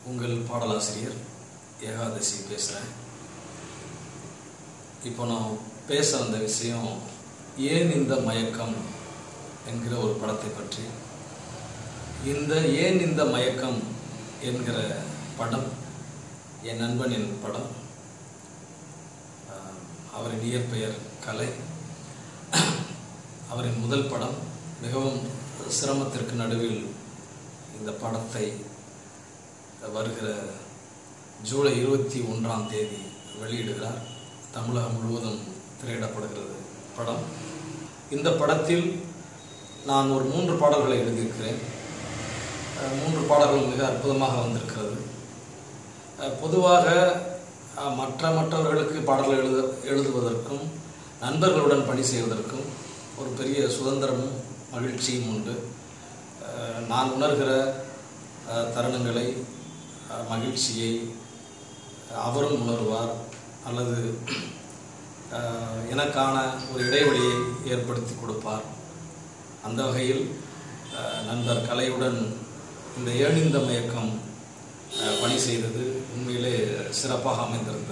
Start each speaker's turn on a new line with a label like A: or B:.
A: உங்கள் பாடலாசிரியர் ஏகாதசி பேசுகிறேன் இப்போ நான் பேச வந்த விஷயம் ஏன் இந்த மயக்கம் என்கிற ஒரு படத்தை பற்றி இந்த ஏன் இந்த மயக்கம் என்கிற படம் என் நண்பனின் படம் ஆஹ், அவரின் இயற்பெயர் கலை அவரின் முதல் படம் மிகவும் சிரமத்திற்கு நடுவில் இந்த படத்தை வருகிற ஜூலை இருபத்தி ஒன்றாம் தேதி வெளியிடுகிறார் தமிழகம் முழுவதும் திரையிடப்படுகிறது படம் இந்த படத்தில் நான் ஒரு மூன்று பாடல்களை எழுதியிருக்கிறேன் அஹ் மூன்று பாடல்கள் மிக அற்புதமாக வந்திருக்கிறது அஹ் பொதுவாக அஹ் மற்ற மற்றவர்களுக்கு பாடல்கள் எழுத எழுதுவதற்கும் நண்பர்களுடன் பணி செய்வதற்கும் ஒரு பெரிய சுதந்திரமும் மகிழ்ச்சியும் உண்டு அஹ் நான் உணர்கிற அஹ் தருணங்களை அஹ் மகிழ்ச்சியை அவரும் உணர்வார் அல்லது அஹ் எனக்கான ஒரு இடைவெளியை ஏற்படுத்தி கொடுப்பார் அந்த வகையில் அஹ் நண்பர் கலையுடன் இந்த ஏணிந்த மயக்கம் அஹ் பணி செய்தது உண்மையிலே சிறப்பாக அமைந்திருந்தது